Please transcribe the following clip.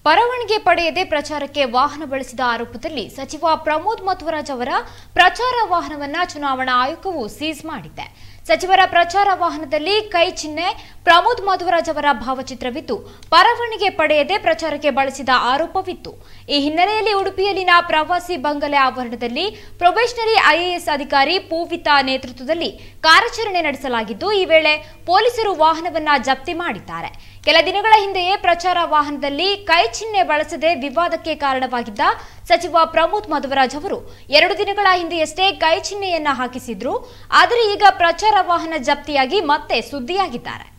ಪರವಾನಗಿ ಪಡೆಯದೆ ಪ್ರಚಾರಕ್ಕೆ ವಾಹನ ಬಳಸಿದ ಆರೋಪದಲ್ಲಿ ಸಚಿವ ಪ್ರಮೋದ್ ಮಧ್ವರಾಜ್ ಅವರ ಪ್ರಚಾರ ವಾಹನವನ್ನ ಚುನಾವಣಾ ಆಯೋಗವು ಸೀಸ್ ಮಾಡಿದೆ ಸಚಿವರ ಪ್ರಚಾರ ವಾಹನದಲ್ಲಿ ಕೈ ಚಿಹ್ನೆ ಪ್ರಮೋದ್ ಮಧ್ವರಾಜ್ ಅವರ ಭಾವಚಿತ್ರವಿದ್ದು ಪರವಾನಗಿ ಪಡೆಯದೆ ಪ್ರಚಾರಕ್ಕೆ ಬಳಸಿದ ಆರೋಪವಿತ್ತು ಈ ಹಿನ್ನೆಲೆಯಲ್ಲಿ ಉಡುಪಿಯಲ್ಲಿನ ಪ್ರವಾಸಿ ಬಂಗಲೆ ಆವರಣದಲ್ಲಿ ಪ್ರೊಬೇಷನರಿ ಐಎಎಸ್ ಅಧಿಕಾರಿ ಪೂವಿತಾ ನೇತೃತ್ವದಲ್ಲಿ ಕಾರ್ಯಾಚರಣೆ ನಡೆಸಲಾಗಿದ್ದು ಈ ವೇಳೆ ಪೊಲೀಸರು ವಾಹನವನ್ನ ಜಪ್ತಿ ಮಾಡಿದ್ದಾರೆ ಕೆಲ ದಿನಗಳ ಹಿಂದೆಯೇ ಪ್ರಚಾರ ವಾಹನದಲ್ಲಿ ಕೈ ಚಿಹ್ನೆ ಬಳಸದೆ ವಿವಾದಕ್ಕೆ ಕಾರಣವಾಗಿದ್ದ ಸಚಿವ ಪ್ರಮೋದ್ ಮಧ್ವರಾಜ್ ಅವರು ಎರಡು ದಿನಗಳ ಹಿಂದೆಯಷ್ಟೇ ಕೈ ಚಿಹ್ನೆಯನ್ನ ಹಾಕಿಸಿದ್ರು ಆದರೆ ಈಗ ಪ್ರಚಾರ ವಾಹನ ಜಪ್ತಿಯಾಗಿ ಮತ್ತೆ ಸುದ್ದಿಯಾಗಿದ್ದಾರೆ